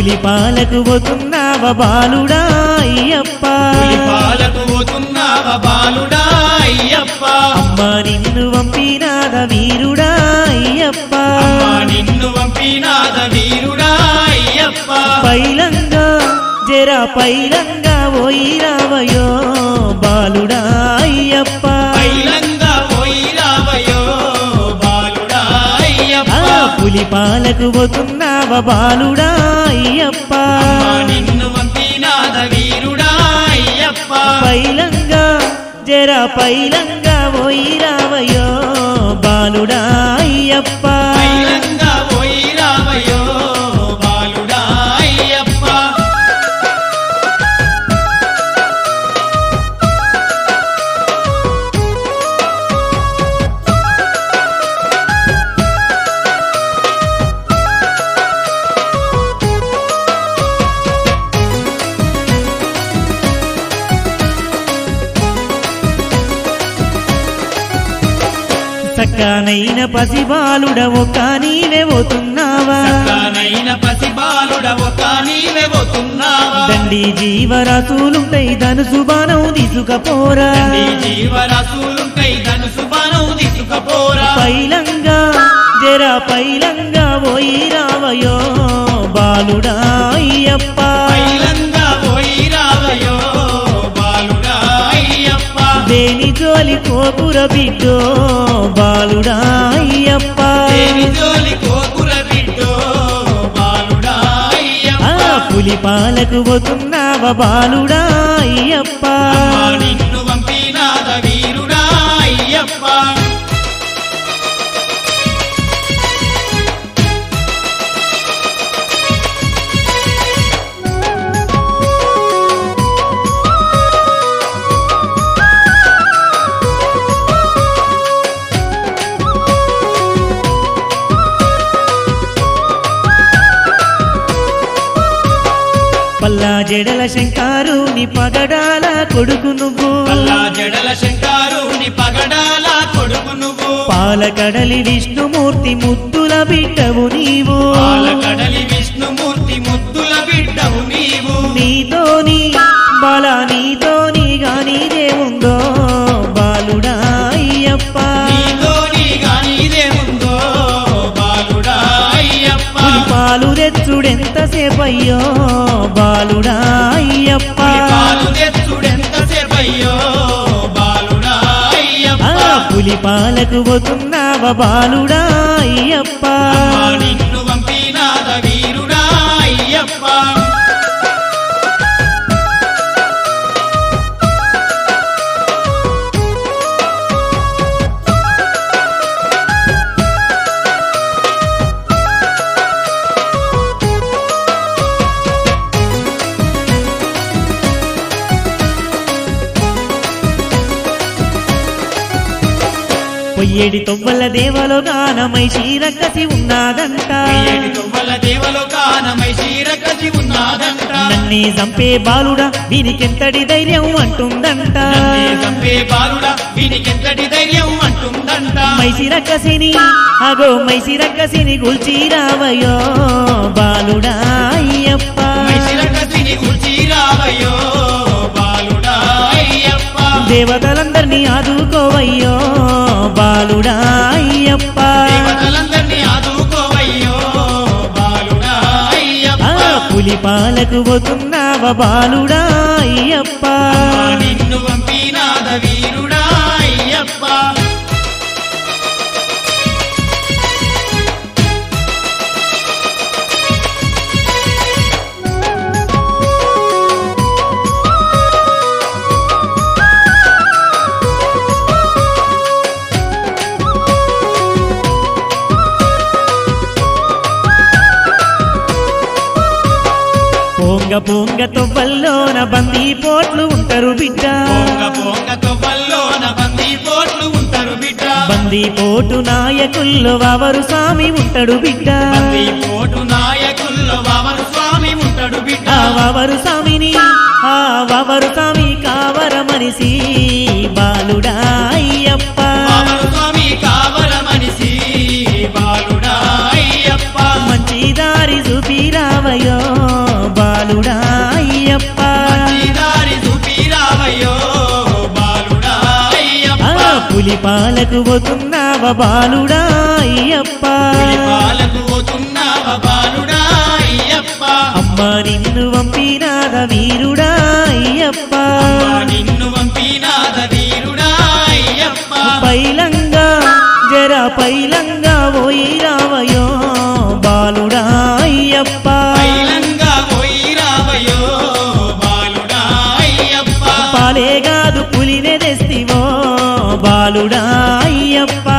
పులి పాలకు పోతున్నావ బాలుడా అయ్యప్ప పాలకు పోతున్నావ బాలుడా అయ్యప్ప అమ్మ నిన్ను పంపినాద వీరుడా అయ్యప్ప అమ్మా నిన్ను పంపినాద వీరుడా అయ్యప్ప పైలంగా జర పైలంగా పోయి రావయో బాలుడా అయ్యప్ప పైలంగా పోయి రావయో బాలుడా అయ్యప్ప ఆ పులి పాలకు పోతున్నావ బాలుడా అయ్యప్ప అమ్మా నిన్ను పంపినాద వీరుడా అయ్యప్ప పైలంగా జర పైలంగా పోయి రావయో బాలుడా అయ్యప్ప పైలంగా పోయి రావయో బాలుడా అయ్యప్ప సక్కనైన పసిబాలుడ ఒక నీవే పోతున్నావా సక్కనైన పసిబాలుడ ఒక నీవే పోతున్నావా దండి జీవరాశులుంటాయి ధనుసు బాణం తీసుకపోరా నీ జీవరాశులుంటై ధనుసు బాణం తీసుకపోరా పైలంగా జర పైలంగా పోయి రావయో బాలుడా అయ్యప్ప పైలంగా పోయి రావయో బాలుడా అయ్యప్ప దేని జోలి కోపుర బిడ్డో బాలుడా అయ్యప్ప దేని జోలి కోకుర బిడ్డో బాలుడా ఆ అయ్యప్ప పులి పాలకు పోతున్నావ బాలుడా అయ్యప్ప అమ్మా నిన్ను పంపినాద వీరుడా అయ్యప్ప పల్లా జడల శంకారుని పగడాల కొడుకు నువ్వు అల్లా జడల శంకారుని పగడాల కొడుకు నువ్వు పాలకడలి విష్ణుమూర్తి ముద్దుల బిడ్డవు నీవు పాలకడలి విష్ణుమూర్తి ముద్దుల బిడ్డవు నీవు నీతోని బాల నీతోని గాని దేవుందో బాలుడా అయ్యప్ప నీతోని గానిదేముందో బాలుడా అయ్యప్ప పులి పాలు తెచ్చుడెంతసేపయ్యో బాలుడా అయ్యప్ప పులి పాలు తెచ్చుడెంతసేపయ్యో బాలుడా అయ్యప్ప ఆ పులి పాలకు పోతున్నావ బాలుడా అయ్యప్ప అమ్మా నిన్ను పంపినాద వీరుడా అయ్యప్ప పొయ్యేడి తొవ్వల దేవలో గానమై శ్రీరక్కసి ఉన్నాదంట ఏడు తువ్వల దేవలో కానమై శీరకసి ఉన్నాదంట నన్నే చంపే బాలుడా వీనికెంతటి ధైర్యం అంటుందంట నన్నే చంపే బాలుడా వీనికెంతటి ధైర్యం అంటుందంట మైసిరక్కసిని అగో మైసిరక్కసిని గుల్చి రావయో బాలుడా అయ్యప్ప మైశిరకసిని గుర్చి రావయ్యో బాలుడా అయ్యప్ప దేవతలందరినీ ఆదుకోవయ్యో బాలుడా అయ్యప్ప దేవతలందరినీ ఆదుకోవయ్యో బాలుడా ఆ అయ్యప్ప పులి పాలకు పోతున్నావ బాలుడా అయ్యప్ప అమ్మా నిన్ను పంపినాద వీరుడా అయ్యప్ప పొంగ పొంగ తొవ్వల్లోన బందీ పోట్లు ఉంటారు బిడ్డ పొంగ పొంగ తొవ్వల్లోన బందీ పోట్లు ఉంటారు బిడ్డ బందీ పోటు నాయకుల్లో వావరు స్వామి ఉంటాడు బిడ్డ బందీ పోటు నాయకుల్లో వామన స్వామి ఉంటాడు బిడ్డ ఆ వావరు స్వామిని ఆ వావరు స్వామి కావర మనిషి బాలుడా అయ్యప్ప వామన స్వామి కావల మనిషి బాలుడా అయ్యప్ప మంచి దారి చూపి రావయో పులి పాలకు పోతున్నావ బాలుడా అయ్యప్ప పాలకు పోతున్నావ బాలుడా అయ్యప్ప అమ్మ నిన్ను పంపినాద వీరుడా అయ్యప్ప నిన్ను పంపినాద వీరుడా అయ్యప్ప పైలంగా జర పైలంగా పోయి రావయో బాలుడా అయ్యప్ప పైలంగా పోయి రావయో బాలుడా అయ్యప్ప పాలే కాదు పులినే తెస్తివో బాలుడా అయ్యప్ప